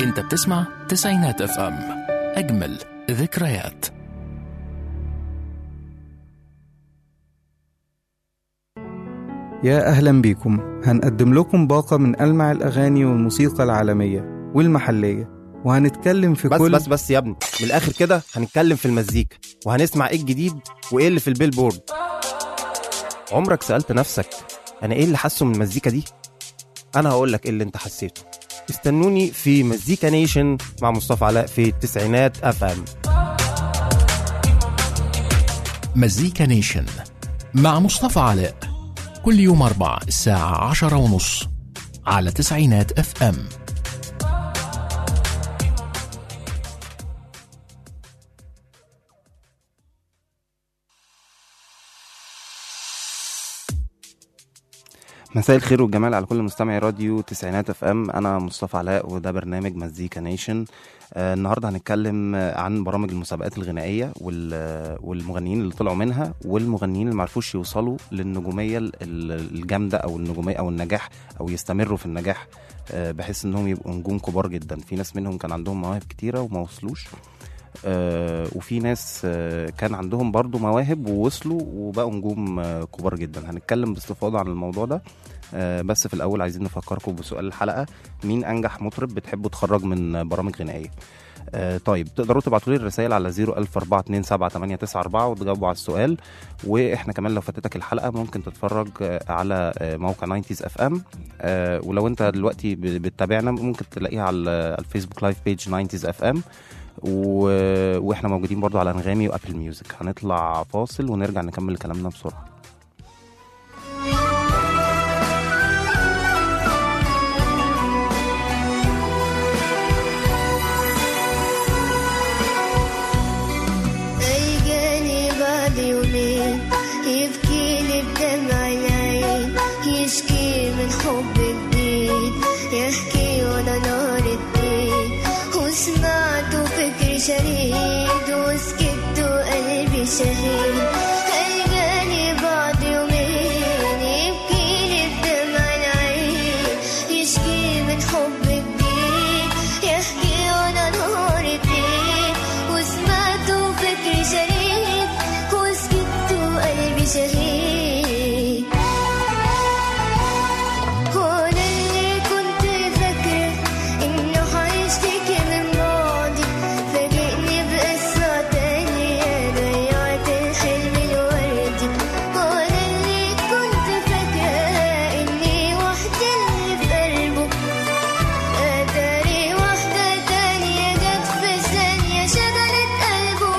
انت بتسمع تسعينات اف ام اجمل ذكريات يا أهلا بيكم هنقدم لكم باقة من ألمع الأغاني والموسيقى العالمية والمحلية وهنتكلم في بس كل بس بس يا ابني من الاخر كده هنتكلم في المزيكا وهنسمع ايه الجديد وايه اللي في البيلبورد عمرك سألت نفسك انا ايه اللي حاسه من المزيكا دي انا هقول لك ايه اللي انت حسيته استنوني في مزيكا نيشن مع مصطفى علاء في التسعينات اف ام مزيكا نيشن مع مصطفى علاء كل يوم أربع الساعة عشرة ونص على تسعينات اف ام مساء الخير والجمال على كل مستمعي راديو تسعينات اف ام انا مصطفى علاء وده برنامج مزيكا نيشن آه النهارده هنتكلم آه، عن برامج المسابقات الغنائيه وال- آه، والمغنيين اللي طلعوا منها والمغنيين اللي معرفوش يوصلوا للنجوميه ال- ال- الجامده او النجوميه او النجاح او يستمروا في النجاح آه بحيث انهم يبقوا نجوم كبار جدا في ناس منهم كان عندهم مواهب كتيره وما وصلوش آه وفي ناس آه كان عندهم برضو مواهب ووصلوا وبقوا نجوم آه كبار جدا هنتكلم باستفاضه عن الموضوع ده آه بس في الاول عايزين نفكركم بسؤال الحلقه مين انجح مطرب بتحبوا تخرج من برامج غنائيه آه طيب تقدروا تبعتوا لي الرسائل على 004278994 وتجاوبوا على السؤال واحنا كمان لو فاتتك الحلقه ممكن تتفرج آه، على آه، موقع 90s اف ام آه ولو انت دلوقتي ب- بتتابعنا ممكن تلاقيها على على الفيسبوك لايف بيج 90s اف ام و... واحنا موجودين برضو على انغامي وابل ميوزك هنطلع فاصل ونرجع نكمل كلامنا بسرعه هيجاني بعد يومين يبكي لي بدمع العين يشكي من حب جديد يحكي وانا نار الدين وسمعته فكري شريد وسكت وقلبي شهيد هيجاني بعد يومين يبكي لي بدمع العين يشكي من حب جديد يحكي وانا نار الدين وسمعته فكري شريك وسكت وقلبي شهيد وانا اللي كنت فاكرة انه هيشتكي من ماضي فاجئني بقصة تانية ضيعت الحلم الوردي وانا اللي كنت فاكرة اني وحدة اللي في قلبه أداري واحدة تانية جت في ثانية شغلت قلبه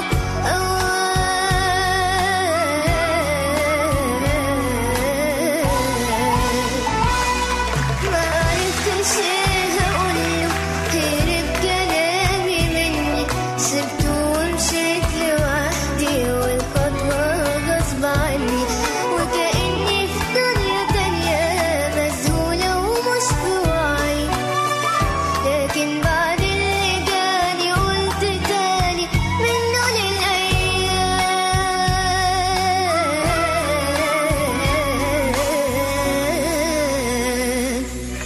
ما عرفتش ايه هقوله هرب كلامي مني سبته ومشيت لوحدي والخطوة غصب عني وكأني في دنيا تانية مذهولة ومش في وعي لكن بعد اللي جاني قلت تاني منه للأيام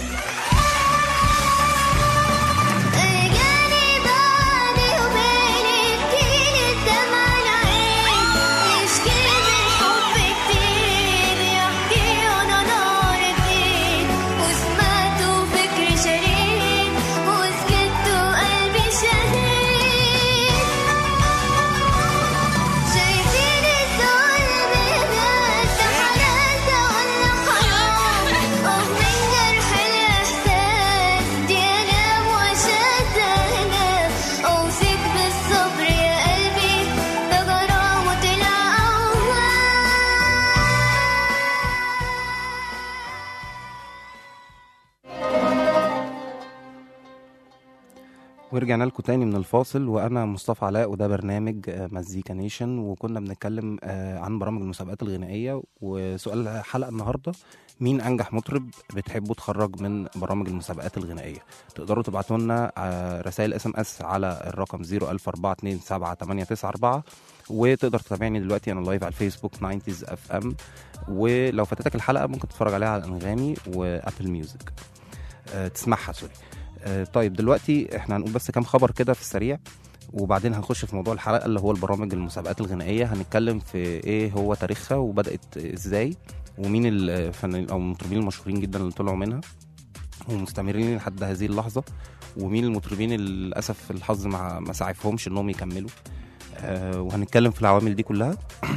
جاني بعد يومين يبكيلي الدمع العين يشكي من حب كتير يحكي وانا نار الدين وسمعته فكري شريك وسكت وقلبي شهيد شايفين الظلم هناك ده حلال ده ولا حرام اه من جرح الإحساس دي ألام وشد هنام أوصيك بالصبر يا قلبي ده غرام وطلع أوهام ورجعنا لكم تاني من الفاصل وانا مصطفى علاء وده برنامج آه، مزيكا نيشن وكنا بنتكلم آه، عن برامج المسابقات الغنائيه وسؤال الحلقه النهارده مين انجح مطرب بتحبوا تخرج من برامج المسابقات الغنائيه تقدروا تبعتوا لنا آه، رسائل اس ام اس على الرقم 004278994 وتقدر تتابعني دلوقتي انا لايف على الفيسبوك 90s اف ام ولو فاتتك الحلقه ممكن تتفرج عليها على انغامي وابل ميوزك آه، تسمعها سوري آه، طيب دلوقتي احنا هنقول بس كام خبر كده في السريع وبعدين هنخش في موضوع الحلقه اللي هو البرامج المسابقات الغنائيه هنتكلم في ايه هو تاريخها وبدات ازاي ومين الفنانين او المطربين المشهورين جدا اللي طلعوا منها ومستمرين لحد هذه اللحظه ومين المطربين اللي للاسف الحظ ما ما سعفهمش انهم يكملوا آه وهنتكلم في العوامل دي كلها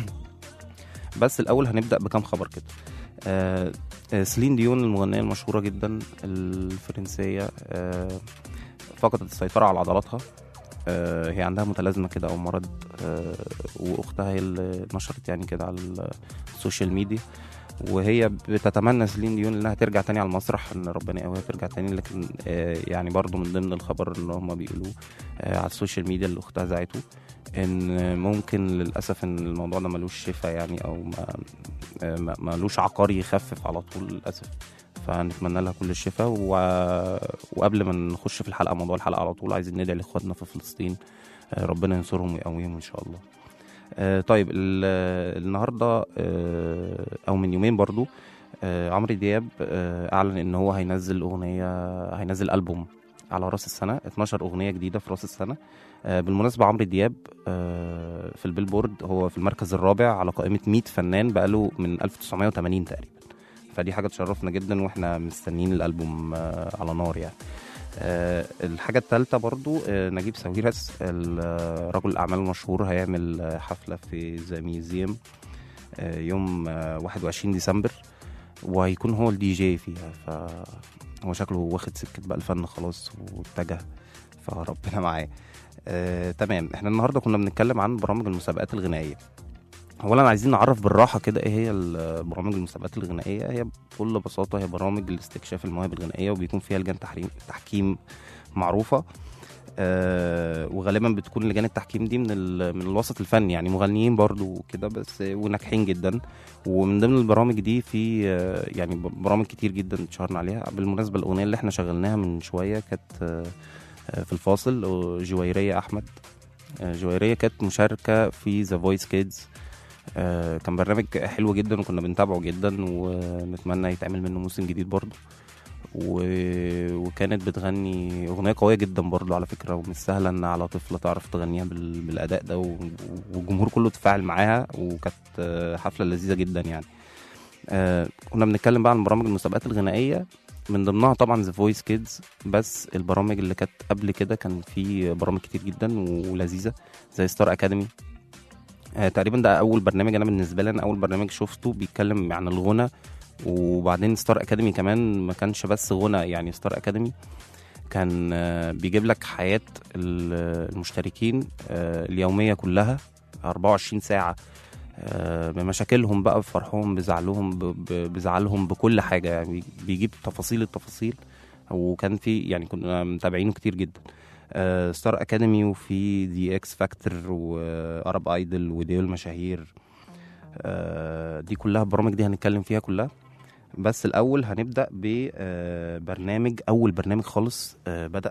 بس الاول هنبدا بكام خبر كده آه آه، سيلين ديون المغنيه المشهوره جدا الفرنسيه آه فقدت السيطره على عضلاتها آه هي عندها متلازمه كده او مرض آه واختها هي اللي نشرت يعني كده على السوشيال ميديا وهي بتتمنى سيلين ديون انها ترجع تاني على المسرح ان ربنا يقويها ترجع تاني لكن آه يعني برضو من ضمن الخبر ان هم بيقولوه آه على السوشيال ميديا اللي اختها زعته ان ممكن للاسف ان الموضوع ده ملوش شفا يعني او ما آه، ما- ملوش عقار يخفف على طول للاسف فنتمنى لها كل الشفاء و... وقبل ما نخش في الحلقه موضوع الحلقه على طول عايزين ندعي لاخواتنا في فلسطين آه، ربنا ينصرهم ويقويهم ان شاء الله آه، طيب ال- النهارده آه، او من يومين برضو آه، عمرو دياب آه، اعلن ان هو هينزل اغنيه هينزل البوم على راس السنه 12 اغنيه جديده في راس السنه آه، بالمناسبه عمرو دياب آه، في البيلبورد هو في المركز الرابع على قائمه 100 فنان بقاله من 1980 تقريبا فدي حاجه تشرفنا جدا واحنا مستنيين الالبوم آه، على نار يعني آه، الحاجة الثالثة برضو آه، نجيب ساويرس ال- آه، رجل الأعمال المشهور هيعمل آه، حفلة في ذا ميوزيوم آه، يوم آه، 21 ديسمبر وهيكون هو الدي جي فيها فهو شكله واخد سكة بقى الفن خلاص واتجه فربنا معاه آه، تمام احنا النهارده كنا بنتكلم عن برامج المسابقات الغنائية اولا عايزين نعرف بالراحه كده ايه هي ال- برامج المسابقات الغنائيه هي بكل بساطه هي برامج لاستكشاف المواهب الغنائيه وبيكون فيها لجان تحريم تحكيم معروفه آه وغالبا بتكون لجان التحكيم دي من ال- من الوسط الفني يعني مغنيين برضو كده بس وناجحين جدا ومن ضمن البرامج دي في آه يعني ب- برامج كتير جدا اتشهرنا عليها بالمناسبه الاغنيه اللي احنا شغلناها من شويه كانت آه آه، في الفاصل آه، جويريه احمد آه، جويريه كانت مشاركه في ذا فويس كيدز آه، كان برنامج حلو جدا وكنا بنتابعه جدا ونتمنى يتعمل منه موسم جديد برضه و... وكانت بتغني اغنيه قويه جدا برضه على فكره ومش سهله ان على طفله تعرف تغنيها بال... بالاداء ده و... والجمهور كله تفاعل معاها وكانت آه، حفله لذيذه جدا يعني آه، كنا بنتكلم بقى عن برامج المسابقات الغنائيه من ضمنها طبعا ذا فويس كيدز بس البرامج اللي كانت قبل كده كان في برامج كتير جدا ولذيذه زي ستار اكاديمي آه تقريبا ده اول برنامج انا بالنسبه لي انا اول برنامج شفته بيتكلم عن الغنى وبعدين ستار اكاديمي كمان ما كانش بس غنى يعني ستار اكاديمي كان آه بيجيب لك حياه ال- المشتركين آه اليوميه كلها 24 ساعه آه بمشاكلهم بقى بفرحهم بزعلهم ب- ب- بزعلهم بكل حاجه يعني بيجيب تفاصيل التفاصيل وكان في يعني كنا متابعينه كتير جدا آه، ستار اكاديمي وفي دي اكس فاكتور وارب ايدل وديول مشاهير آه، دي كلها البرامج دي هنتكلم فيها كلها بس الاول هنبدا ببرنامج اول برنامج خالص آه، بدا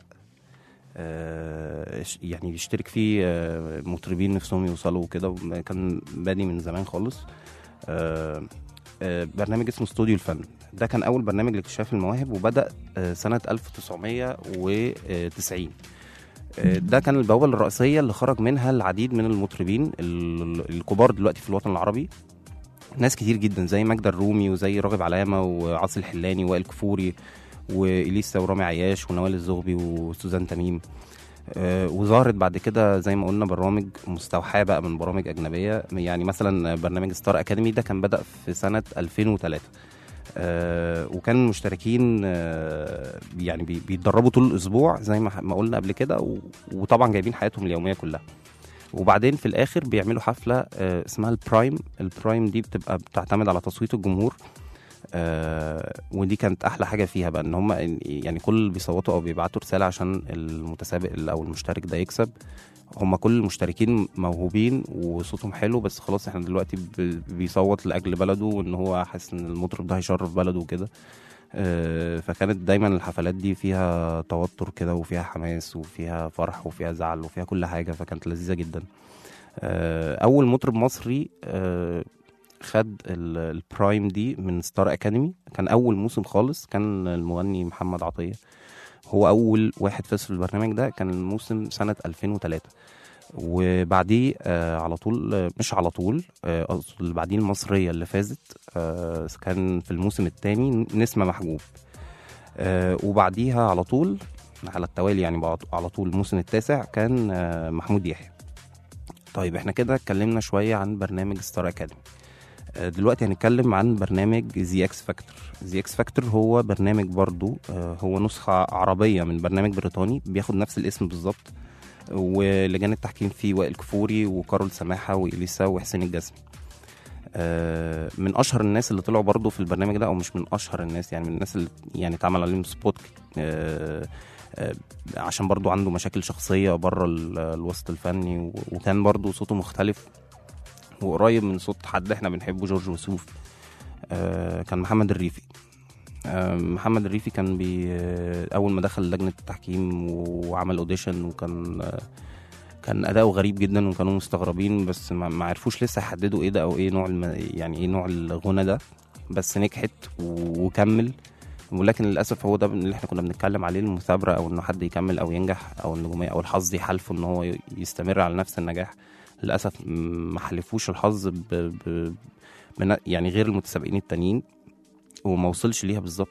آه، يعني بيشترك فيه آه، مطربين نفسهم يوصلوا وكده كان بادي من زمان خالص آه، آه، برنامج اسمه استوديو الفن ده كان اول برنامج لاكتشاف المواهب وبدا آه، سنه 1990 آه، ده كان البوابه الرئيسيه اللي خرج منها العديد من المطربين ال- الكبار دلوقتي في الوطن العربي ناس كتير جدا زي ماجدة الرومي وزي راغب علامه وعاصي الحلاني وائل كفوري واليسا ورامي عياش ونوال الزغبي وسوزان تميم آه، وظهرت بعد كده زي ما قلنا برامج مستوحاه بقى من برامج اجنبيه يعني مثلا برنامج ستار اكاديمي ده كان بدا في سنه 2003 آه، وكان المشتركين آه، يعني بي- بيتدربوا طول الاسبوع زي ما ما قلنا قبل كده و- وطبعا جايبين حياتهم اليوميه كلها وبعدين في الاخر بيعملوا حفله آه، اسمها البرايم البرايم دي بتبقى بتعتمد على تصويت الجمهور آه، ودي كانت احلى حاجه فيها بقى ان هم يعني كل اللي بيصوتوا او بيبعتوا رساله عشان المتسابق ال- او المشترك ده يكسب هم كل المشتركين موهوبين وصوتهم حلو بس خلاص احنا دلوقتي ب- بيصوت لاجل بلده وان هو حاسس ان المطرب ده هيشرف بلده وكده آه، فكانت دايما الحفلات دي فيها توتر كده وفيها حماس وفيها فرح وفيها زعل وفيها كل حاجه فكانت لذيذه جدا آه، اول مطرب مصري آه، خد ال- البرايم دي من ستار اكاديمي كان اول موسم خالص كان المغني محمد عطيه هو اول واحد فاز في البرنامج ده كان الموسم سنه 2003 وبعديه آه على طول آه، مش على طول آه، اقصد اللي بعديه المصريه اللي فازت آه كان في الموسم الثاني نسمه محجوب آه وبعديها على طول على التوالي يعني بعد- على طول الموسم التاسع كان آه محمود يحيى طيب احنا كده اتكلمنا شويه عن برنامج ستار اكاديمي آه، دلوقتي هنتكلم عن برنامج زي اكس فاكتور زي اكس فاكتور هو برنامج برضو آه، هو نسخة عربية من برنامج بريطاني بياخد نفس الاسم بالظبط ولجان التحكيم فيه وائل كفوري وكارول سماحة وإليسا وحسين الجسمي آه، من اشهر الناس اللي طلعوا برضو في البرنامج ده او مش من اشهر الناس يعني من الناس اللي يعني اتعمل عليهم سبوت آه، آه، عشان برضو عنده مشاكل شخصية بره ال- الوسط الفني و- وكان برضو صوته مختلف وقريب من صوت حد احنا بنحبه جورج وسوف آه، كان محمد الريفي آه، محمد الريفي كان بي آه، اول ما دخل لجنه التحكيم وعمل اوديشن وكان آه، كان اداؤه غريب جدا وكانوا مستغربين بس ما ما عرفوش لسه يحددوا ايه ده او ايه نوع الم... يعني ايه نوع الغنى ده بس نجحت و- وكمل ولكن للاسف هو ده اللي احنا كنا بنتكلم عليه المثابره او انه حد يكمل او ينجح او النجوميه او الحظ يحالفه ان هو ي- يستمر على نفس النجاح للاسف م- ما حلفوش الحظ ب... ب... من يعني غير المتسابقين التانيين وما وصلش ليها بالظبط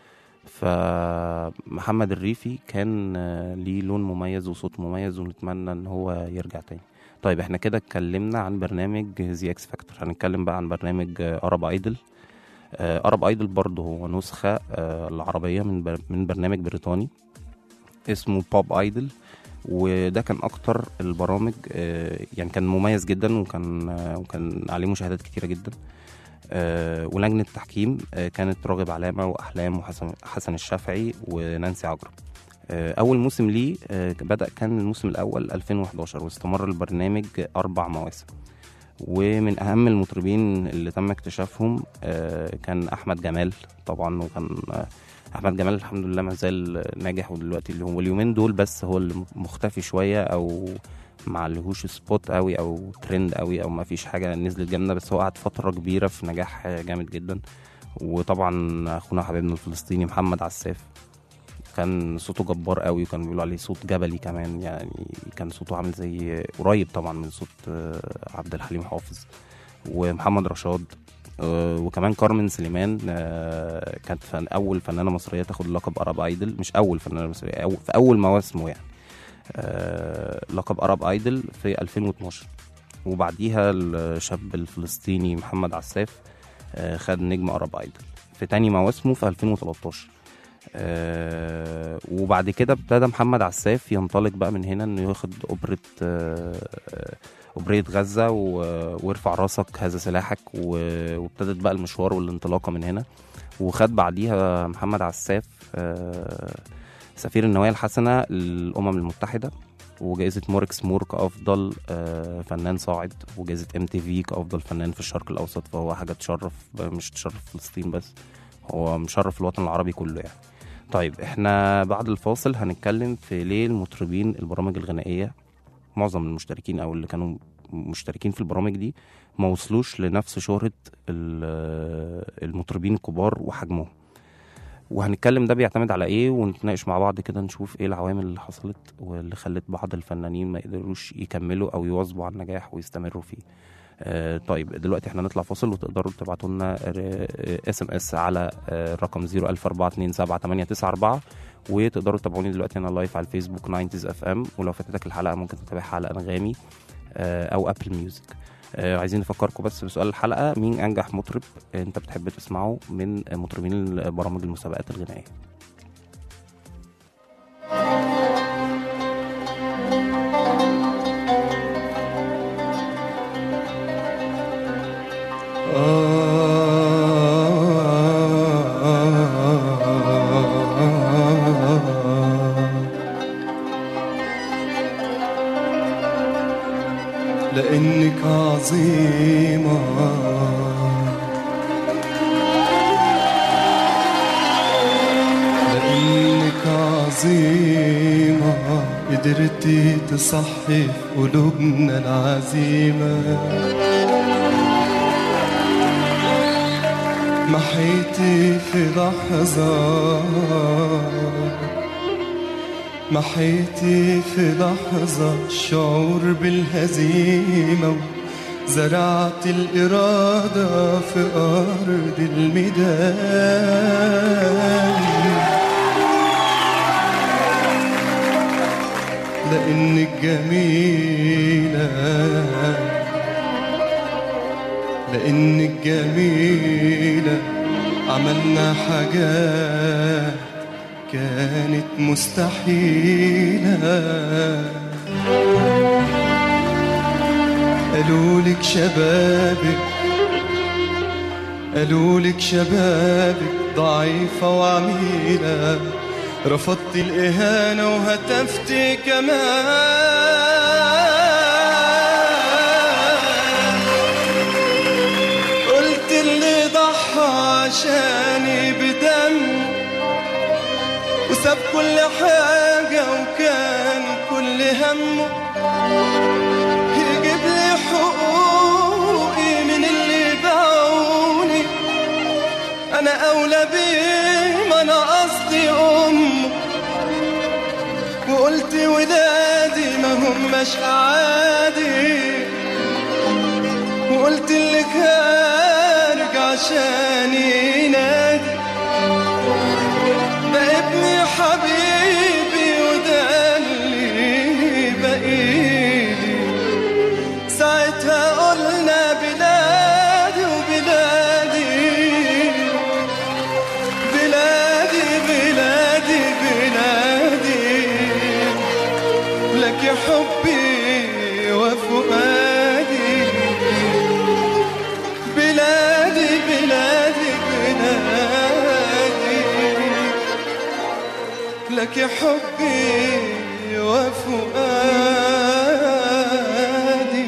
فمحمد الريفي كان آه، ليه لون مميز وصوت مميز ونتمنى ان هو يرجع تاني طيب احنا كده اتكلمنا عن برنامج زي اكس فاكتور هنتكلم بقى عن برنامج ارب ايدل ارب ايدل برضه هو نسخه آه، العربيه من بر... من برنامج بريطاني اسمه بوب ايدل وده كان اكتر البرامج آه، يعني كان مميز جدا وكان آه، وكان عليه مشاهدات كتيره جدا آه، ولجنه التحكيم آه، كانت راغب علامه واحلام وحسن حسن الشافعي ونانسي عجرم آه، اول موسم ليه آه، بدا كان الموسم الاول 2011 واستمر البرنامج اربع مواسم ومن اهم المطربين اللي تم اكتشافهم آه، كان احمد جمال طبعا وكان آه، احمد جمال الحمد لله ما زال ناجح ودلوقتي اللي هو اليومين دول بس هو اللي مختفي شويه او ما عليهوش سبوت قوي او ترند قوي او ما فيش حاجه نزلت جامده بس هو قعد فتره كبيره في نجاح جامد جدا وطبعا اخونا حبيبنا الفلسطيني محمد عساف كان صوته جبار قوي وكان بيقولوا عليه صوت جبلي كمان يعني كان صوته عامل زي قريب طبعا من صوت آه، عبد الحليم حافظ ومحمد رشاد آه، وكمان كارمن سليمان آه، كانت فن اول فنانه مصريه تاخد لقب ارب ايدل مش اول فنانه مصريه أو في اول مواسمه يعني آه، لقب ارب ايدل في 2012 وبعديها الشاب الفلسطيني محمد عساف آه، خد نجم ارب ايدل في تاني مواسمه في 2013 آه، وبعد كده ابتدى محمد عساف ينطلق بقى من هنا انه ياخد اوبرة آه، آه، اوبرية غزة و- وارفع راسك هذا سلاحك و- وابتدت بقى المشوار والانطلاقة من هنا وخد بعديها محمد عساف آه، سفير النوايا الحسنة للأمم المتحدة وجائزة موركس مور كأفضل آه، فنان صاعد وجائزة ام تي في كأفضل فنان في الشرق الأوسط فهو حاجة تشرف مش تشرف فلسطين بس هو مشرف الوطن العربي كله يعني طيب احنا بعد الفاصل هنتكلم في ليه المطربين البرامج الغنائية معظم المشتركين او اللي كانوا مشتركين في البرامج دي ما وصلوش لنفس شهرة ال- المطربين الكبار وحجمهم وهنتكلم ده بيعتمد على ايه ونتناقش مع بعض كده نشوف ايه العوامل اللي حصلت واللي خلت بعض الفنانين ما يقدروش يكملوا او يواظبوا على النجاح ويستمروا فيه آه طيب دلوقتي احنا نطلع فاصل وتقدروا تبعتوا لنا اس ام اس على آه رقم 004278994 وتقدروا تتابعوني دلوقتي انا لايف على الفيسبوك 90 اف ام ولو فاتتك الحلقه ممكن تتابعها على انغامي آه او ابل ميوزك آه عايزين نفكركم بس بسؤال الحلقه مين انجح مطرب انت بتحب تسمعه من مطربين برامج المسابقات الغنائيه لأنك عظيمة لأنك عظيمة قدرتي تصحي في قلوبنا العزيمة محيتي في لحظة محيتي في لحظة الشعور بالهزيمة زرعت الإرادة في أرض الميدان لأنك جميلة لأنك جميلة عملنا حاجات كانت مستحيلة قالولك شبابك قالولك شبابك ضعيفة وعميلة رفضت الإهانة وهتفت كمان قلت اللي ضحى عشاني بدم وساب كل حاجة وكان كل همه يجيب لي حقوقي من اللي باعوني انا اولى بيه ما انا قصدي امه وقلت ولادي ما هماش عادي وقلت اللي خارج عشان ينادي ده ابني حبيبي وده اللي بقيلي ساعتها قلنا بلادي وبلادي بلادي بلادي بلادي لك حبي وفؤادي بلادي بلادي بلادي لك حبي وفؤادي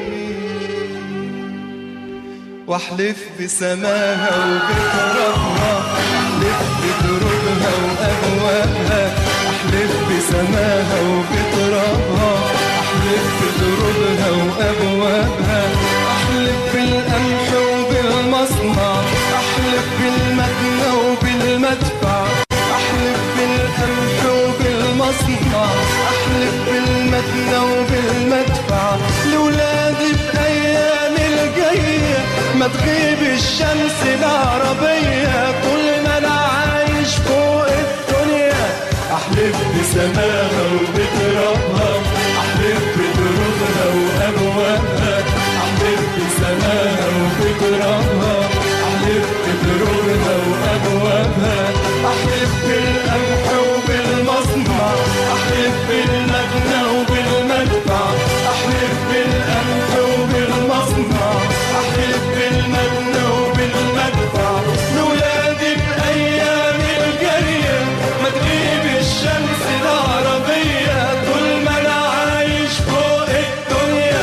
واحلف بسماها وبترابها احلف بدروبها وابوابها احلف بسماها وبترابها احلف بدروبها وابوابها احلف بالقمح وبالمصنع احلف بالمدنى وبالمدفع احلف بالقمح وبالمصنع احلف بالمدنى وبالمدفع لولادي بايام الجايه ما تغيب الشمس العربيه طول ما انا عايش فوق الدنيا احلف بسماها وبترابها احلف بدروبها وابوابها احلف بسماها وبترابها احلف بدروبها وابوابها احلف بالقمح وبالمصنع احلف بالمبنى وبالمدفع احلف بالقمح وبالمصنع احلف بالمبنى وبالمدفع لولادي بايام الجايه ما تغيب الشمس العربيه طول ما انا عايش فوق الدنيا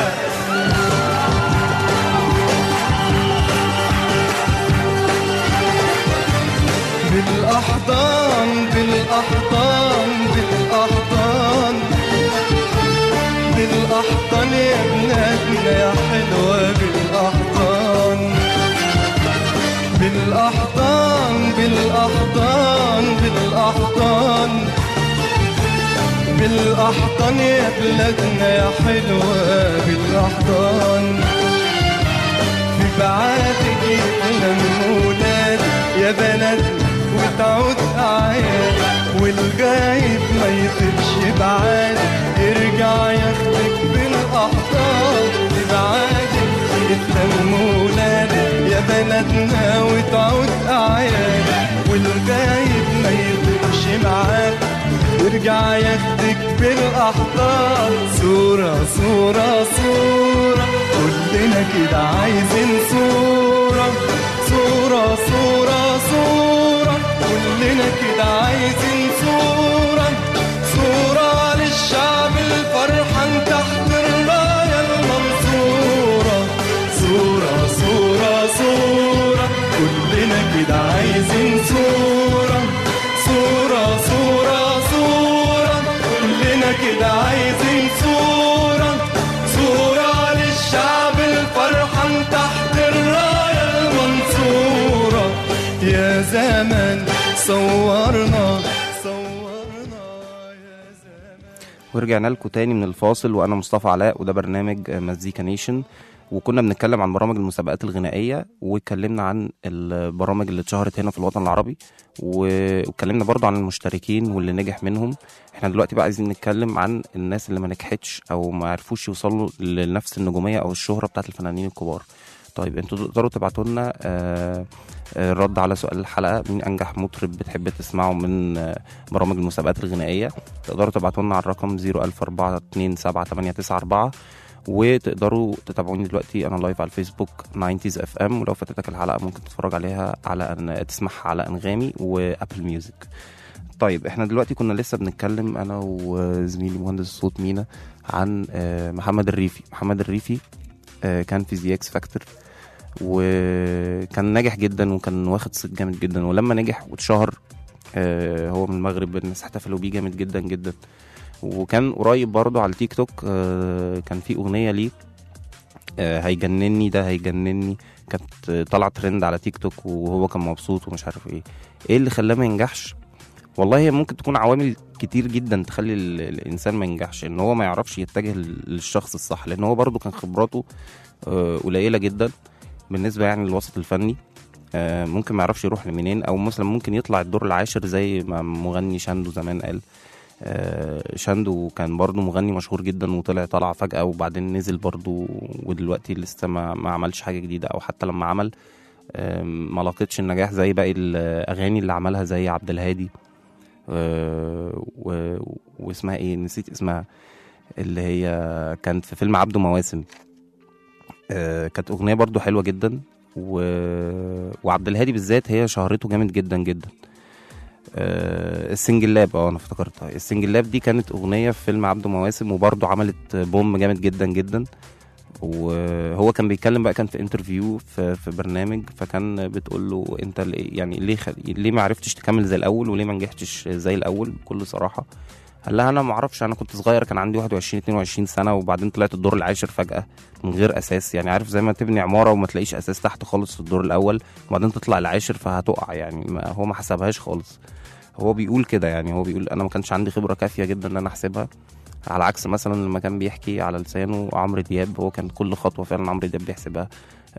بالأحضان بالأحضان بالأحضان بالأحضان يا بلادنا يا حلوة بالأحضان بالأحضان بالأحضان بالأحضان بالأحضان يا بلادنا يا حلوة بالأحضان في بعادك يتلم ولادي يا بلدنا وتعود أعياد والغايب ما يطيبش بعاد يرجع ياخدك بالأحضان في بعادك يتلم ولادي يا بلدنا وتعود أعياد والغايب ما يطيبش معاك يرجع ياخدك بالاحضان صورة صورة صورة كلنا كده عايزين صورة صورة صورة صورة كلنا كده عايزين صورة صورة للشعب الفرحان تحت الراية المنصورة صورة صورة صورة كلنا كده عايزين صورة صورة صورة صورة كلنا كده عايزين صورة صورة للشعب الفرحان تحت الراية المنصورة يا زمان صورنا صورنا يا ورجعنا لكم تاني من الفاصل وانا مصطفى علاء وده برنامج مزيكا نيشن وكنا بنتكلم عن برامج المسابقات الغنائيه واتكلمنا عن البرامج اللي اتشهرت هنا في الوطن العربي و- واتكلمنا برضو عن المشتركين واللي نجح منهم احنا دلوقتي بقى عايزين نتكلم عن الناس اللي ما نجحتش او ما عرفوش يوصلوا لنفس النجوميه او الشهره بتاعت الفنانين الكبار طيب انتوا تقدروا تبعتوا لنا آه، آه، رد على سؤال الحلقه مين انجح مطرب بتحب تسمعه من آه، برامج المسابقات الغنائيه تقدروا تبعتوا لنا على الرقم 004278994 وتقدروا تتابعوني دلوقتي انا لايف على الفيسبوك 90s اف ام ولو فاتتك الحلقه ممكن تتفرج عليها على أن تسمعها على انغامي وابل ميوزك طيب احنا دلوقتي كنا لسه بنتكلم انا وزميلي مهندس الصوت مينا عن آه، محمد الريفي محمد الريفي آه، كان في زي اكس فاكتور وكان ناجح جدا وكان واخد صيت جامد جدا ولما نجح واتشهر آه، هو من المغرب الناس احتفلوا بيه جامد جدا جدا وكان قريب برضه على التيك توك آه، كان في اغنيه ليه آه، هيجنني ده هيجنني كانت آه، طالعه ترند على تيك توك وهو كان مبسوط ومش عارف ايه ايه اللي خلاه ما ينجحش والله هي ممكن تكون عوامل كتير جدا تخلي ال- الانسان ما ينجحش ان هو ما يعرفش يتجه لل- للشخص الصح لان هو برضه كان خبراته آه، قليله جدا بالنسبه يعني للوسط الفني آه، ممكن ما يعرفش يروح لمنين او مثلا ممكن يطلع الدور العاشر زي ما مغني شاندو زمان قال آه، شاندو كان برضه مغني مشهور جدا وطلع طلع فجأة وبعدين نزل برضه ودلوقتي لسه ما, ما عملش حاجة جديدة أو حتى لما عمل آم، ما لاقتش النجاح زي باقي الأغاني اللي عملها زي عبد الهادي آه، و... واسمها ايه نسيت اسمها اللي هي كانت في فيلم عبده مواسم آه، كانت أغنية برضه حلوة جدا و... وعبد الهادي بالذات هي شهرته جامد جدا جدا آه، السنجل لاب اه انا افتكرتها السنجل لاب دي كانت اغنيه في فيلم عبده مواسم وبرضه عملت بوم جامد جدا جدا وهو كان بيتكلم بقى كان في انترفيو في, في برنامج فكان بتقول له انت ليه- يعني ليه خل... ليه ما عرفتش تكمل زي الاول وليه ما نجحتش زي الاول بكل صراحه قال لها انا ما اعرفش انا كنت صغير كان عندي 21 22 سنه وبعدين طلعت الدور العاشر فجاه من غير اساس يعني عارف زي ما تبني عماره وما تلاقيش اساس تحت خالص في الدور الاول وبعدين تطلع العاشر فهتقع يعني ما هو ما حسبهاش خالص هو بيقول كده يعني هو بيقول انا ما كانش عندي خبره كافيه جدا ان انا احسبها على عكس مثلا لما كان بيحكي على لسانه عمرو دياب هو كان كل خطوه فعلا عمرو دياب بيحسبها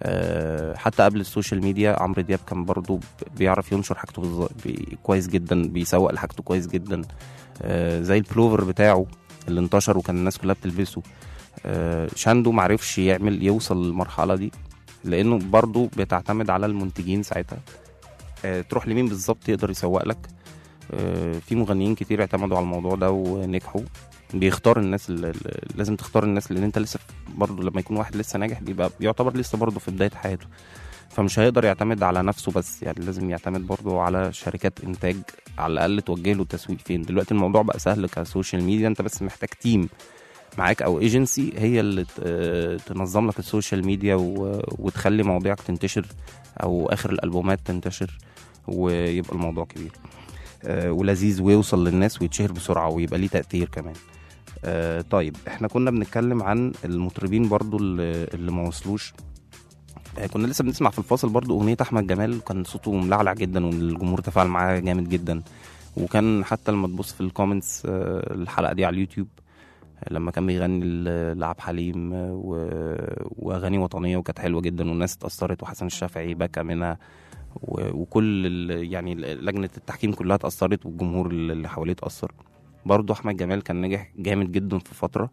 أه حتى قبل السوشيال ميديا عمرو دياب كان برضو بيعرف ينشر حاجته بالظ- بي- كويس جدا بيسوق لحاجته كويس جدا أه زي البلوفر بتاعه اللي انتشر وكان الناس كلها بتلبسه أه شاندو معرفش يعمل يوصل للمرحله دي لانه برضو بتعتمد على المنتجين ساعتها أه تروح لمين بالظبط يقدر يسوق لك آه، في مغنيين كتير اعتمدوا على الموضوع ده ونجحوا بيختار الناس اللي اللي- لازم تختار الناس لان انت لسه برضه لما يكون واحد لسه ناجح بيبقى بيعتبر لسه برضه في بدايه حياته فمش هيقدر يعتمد على نفسه بس يعني لازم يعتمد برضه على شركات انتاج على الاقل توجه له التسويق فين دلوقتي الموضوع بقى سهل كسوشيال ميديا انت بس محتاج تيم معاك او ايجنسي هي اللي ت- آه، تنظم لك السوشيال ميديا و- وتخلي مواضيعك تنتشر او اخر الالبومات تنتشر ويبقى الموضوع كبير آه، ولذيذ ويوصل للناس ويتشهر بسرعه ويبقى ليه تاثير كمان آه، طيب احنا كنا بنتكلم عن المطربين برضو اللي, اللي ما وصلوش آه، كنا لسه بنسمع في الفاصل برضو اغنيه احمد جمال كان صوته ملعلع جدا والجمهور تفاعل معاه جامد جدا وكان حتى لما تبص في الكومنتس آه، الحلقه دي على اليوتيوب آه، لما كان بيغني ل- لعبد حليم آه، و- واغاني وطنيه وكانت حلوه جدا والناس اتاثرت وحسن الشافعي بكى منها و- وكل ال- يعني ال- لجنه التحكيم كلها اتاثرت والجمهور اللي حواليه اتاثر برضه احمد جمال كان نجح جامد جدا في فتره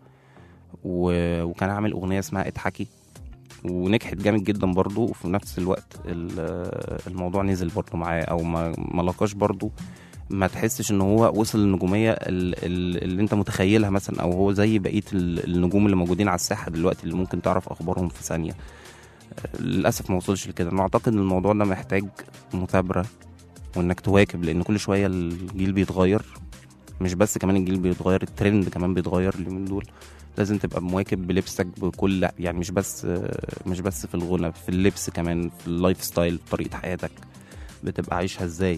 و... وكان عامل اغنيه اسمها اضحكي ونجحت جامد جدا برضه وفي نفس الوقت ال- الموضوع نزل برضه معاه او ما ما لقاش برضه ما تحسش ان هو وصل للنجوميه ال- ال- اللي انت متخيلها مثلا او هو زي بقيه ال- النجوم اللي موجودين على الساحه دلوقتي اللي ممكن تعرف اخبارهم في ثانيه للاسف ما وصلش لكده انا اعتقد ان الموضوع ده محتاج مثابره وانك تواكب لان كل شويه الجيل بيتغير مش بس كمان الجيل بيتغير الترند كمان بيتغير اليومين دول لازم تبقى مواكب بلبسك بكل يعني مش بس مش بس في الغنى في اللبس كمان في اللايف ستايل طريقه حياتك بتبقى عايشها ازاي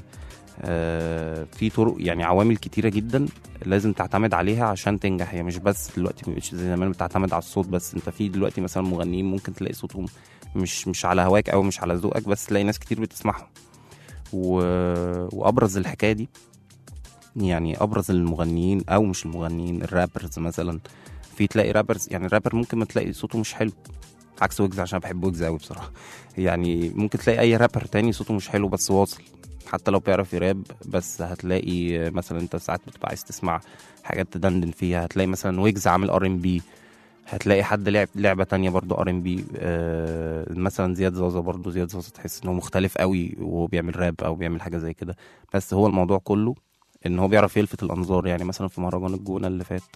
آه، في طرق يعني عوامل كتيره جدا لازم تعتمد عليها عشان تنجح هي مش بس دلوقتي مش زي زمان بتعتمد على الصوت بس انت في دلوقتي مثلا مغنيين ممكن تلاقي صوتهم مش مش على هواك او مش على ذوقك بس تلاقي ناس كتير بتسمعهم و... وابرز الحكايه دي يعني ابرز المغنيين او مش المغنيين الرابرز مثلا في تلاقي رابرز يعني الرابر ممكن ما تلاقي صوته مش حلو عكس ويجز عشان بحب ويجز قوي بصراحه يعني ممكن تلاقي اي رابر تاني صوته مش حلو بس واصل حتى لو بيعرف يراب بس هتلاقي مثلا انت ساعات بتبقى عايز تسمع حاجات تدندن فيها هتلاقي مثلا ويجز عامل ار ام بي هتلاقي حد لعب لعبه تانية برضو ار ام بي مثلا زياد زازا برضو زياد زازا تحس ان هو مختلف قوي وهو بيعمل راب او بيعمل حاجه زي كده بس هو الموضوع كله ان هو بيعرف يلفت الانظار يعني مثلا في مهرجان الجونه اللي فات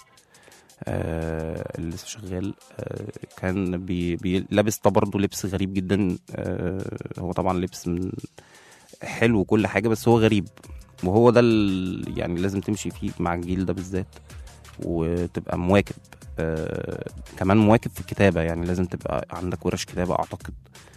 آه اللي لسه شغال آه كان بي بي لابس طب برضه لبس غريب جدا آه هو طبعا لبس من حلو وكل حاجه بس هو غريب وهو ده ال- يعني لازم تمشي فيه مع الجيل ده بالذات وتبقى مواكب آه كمان مواكب في الكتابه يعني لازم تبقى عندك ورش كتابه اعتقد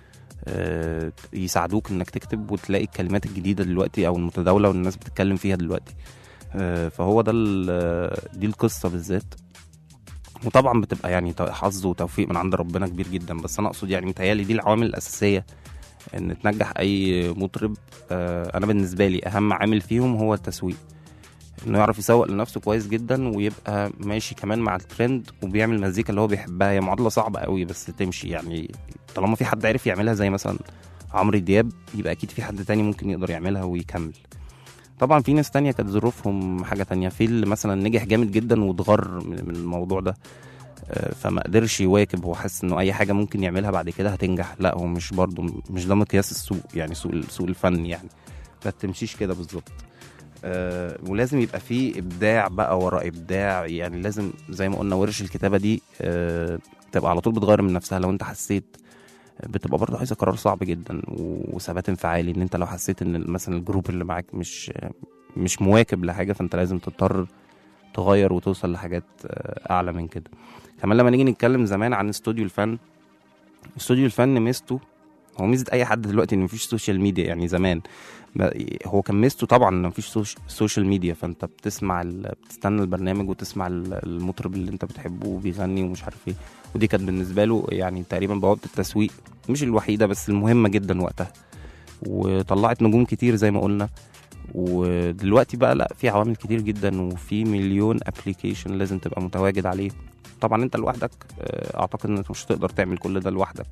آه يساعدوك انك تكتب وتلاقي الكلمات الجديده دلوقتي او المتداوله والناس بتتكلم فيها دلوقتي آه فهو ده ال- دي القصه بالذات وطبعا بتبقى يعني تو- حظ وتوفيق من عند ربنا كبير جدا بس انا اقصد يعني متهيألي دي العوامل الاساسيه ان تنجح اي مطرب آه، انا بالنسبه لي اهم عامل فيهم هو التسويق انه يعرف يسوق لنفسه كويس جدا ويبقى ماشي كمان مع الترند وبيعمل مزيكا اللي هو بيحبها هي معادله صعبه قوي بس تمشي يعني طالما في حد عرف يعملها زي مثلا عمرو دياب يبقى اكيد في حد تاني ممكن يقدر يعملها ويكمل طبعا في ناس تانية كانت ظروفهم حاجة تانية في اللي مثلا نجح جامد جدا واتغر من من الموضوع ده آه، فما قدرش يواكب هو حاسس انه اي حاجة ممكن يعملها بعد كده هتنجح لا هو مش برضه مش ده مقياس السوق يعني سوق سوق الفن يعني ما تمشيش كده بالظبط آه، ولازم يبقى في ابداع بقى ورا ابداع يعني لازم زي ما قلنا ورش الكتابه دي آه، تبقى على طول بتغير من نفسها لو انت حسيت بتبقى برضه عايزه قرار صعب جدا وثبات انفعالي ان انت لو حسيت ان مثلا الجروب اللي معاك مش مش مواكب لحاجه فانت لازم تضطر تغير وتوصل لحاجات آه، اعلى من كده كمان لما نيجي نتكلم زمان عن استوديو الفن استوديو الفن ميزته هو ميزه اي حد دلوقتي ان مفيش سوشيال ميديا يعني زمان ب- هو كان ميزته طبعا ان مفيش سوش- سوشيال ميديا فانت بتسمع ال... بتستنى البرنامج وتسمع ال- المطرب اللي انت بتحبه وبيغني ومش عارف ايه ودي كانت بالنسبه له يعني تقريبا بوابه التسويق مش الوحيده بس المهمه جدا وقتها وطلعت نجوم كتير زي ما قلنا ودلوقتي بقى لا في عوامل كتير جدا وفي مليون ابلكيشن لازم تبقى متواجد عليه طبعا انت لوحدك آه، اعتقد انك مش هتقدر تعمل كل ده لوحدك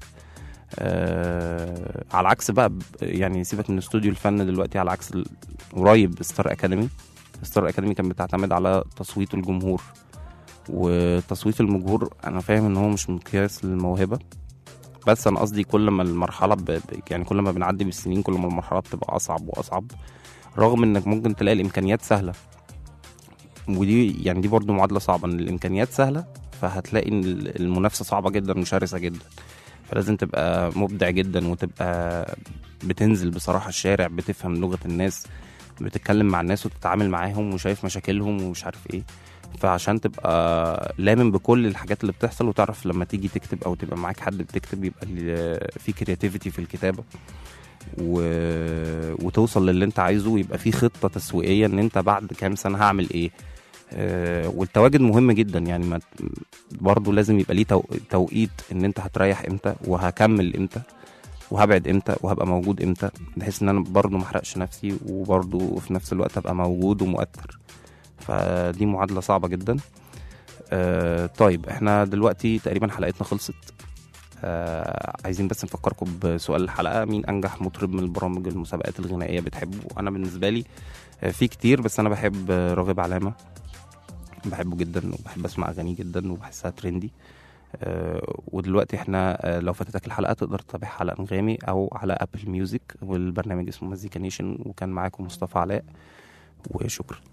آه على عكس بقى ب- يعني سيبك من استوديو الفن دلوقتي على عكس ال- قريب ستار اكاديمي ستار اكاديمي كان بتعتمد على تصويت الجمهور وتصويت الجمهور انا فاهم ان هو مش مقياس للموهبه بس انا قصدي كل ما المرحله ب... ب- يعني كل ما بنعدي بالسنين كل ما المرحله بتبقى اصعب واصعب رغم انك ممكن تلاقي الامكانيات سهله ودي يعني دي برضو معادله صعبه ان الامكانيات سهله فهتلاقي ان ال- المنافسه صعبه جدا وشرسه جدا فلازم تبقى مبدع جدا وتبقى بتنزل بصراحه الشارع بتفهم لغه الناس بتتكلم مع الناس وتتعامل معاهم وشايف مشاكلهم ومش عارف ايه فعشان تبقى لامن بكل الحاجات اللي بتحصل وتعرف لما تيجي تكتب او تبقى معاك حد بتكتب يبقى ال- في كرياتيفيتي في الكتابه و... وتوصل للي انت عايزه ويبقى في خطه تسويقيه ان انت بعد كام سنه هعمل ايه آه، والتواجد مهم جدا يعني ما برضه لازم يبقى ليه تو... توقيت ان انت هتريح امتى وهكمل امتى وهبعد امتى وهبقى موجود امتى بحيث ان انا برضه ما احرقش نفسي وبرضه في نفس الوقت ابقى موجود ومؤثر فدي معادله صعبه جدا آه طيب احنا دلوقتي تقريبا حلقتنا خلصت آه عايزين بس نفكركم بسؤال الحلقه مين انجح مطرب من البرامج المسابقات الغنائيه بتحبه انا بالنسبه لي آه في كتير بس انا بحب آه، راغب علامه بحبه جدا وبحب اسمع اغانيه جدا وبحسها ترندي آه ودلوقتي احنا آه لو فاتتك الحلقه تقدر تتابعها على انغامي او على ابل ميوزك والبرنامج اسمه مزيكا نيشن وكان معاكم مصطفى علاء وشكرا